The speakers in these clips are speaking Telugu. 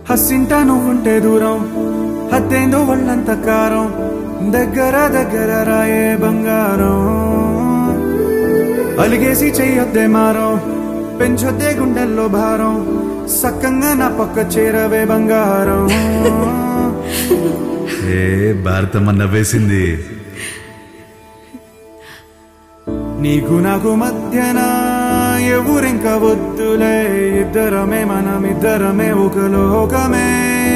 హస్సింట నువ్వుంటే దూరం హత్తేందో ఒళ్ళంత కారం దగ్గర దగ్గర రాయే బంగారం అలిగేసి చెయ్యొద్దే మారం పెంచొద్దే గుండెల్లో భారం సక్కంగా నా పక్క చేరవే బంగారం ఏ భారతమ్మ నవ్వేసింది నీకు నాకు మధ్యన ఎవరింక వద్దులే ఇద్దరమే మనం ఇద్దరమే ఒక లోకమే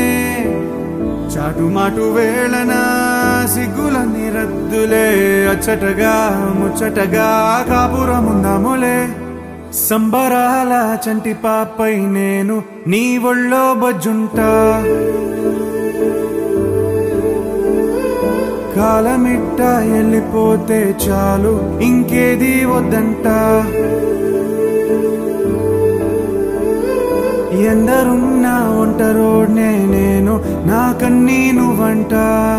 చాటు మాటు వేళన సిగ్గులన్నీ రద్దులే అచ్చటగా ముచ్చటగా కాపురముందాములే సంబరాల చంటి పాపై నేను నీ ఒళ్ళో బజ్జుంటా కాలమిట్ట వెళ్ళిపోతే చాలు ఇంకేది వద్దంట ఎందరున్నా ఒంటరోడ్నే నేను నాకన్నీ నువ్వంట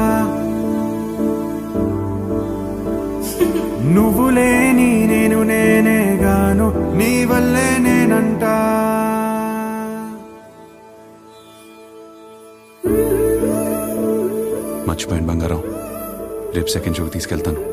నువ్వు లేని నేను నేనే గాను నీ వల్లే నేనంట మర్చిపోయాను బంగారం రేపు సెకండ్ షోకి తీసుకెళ్తాను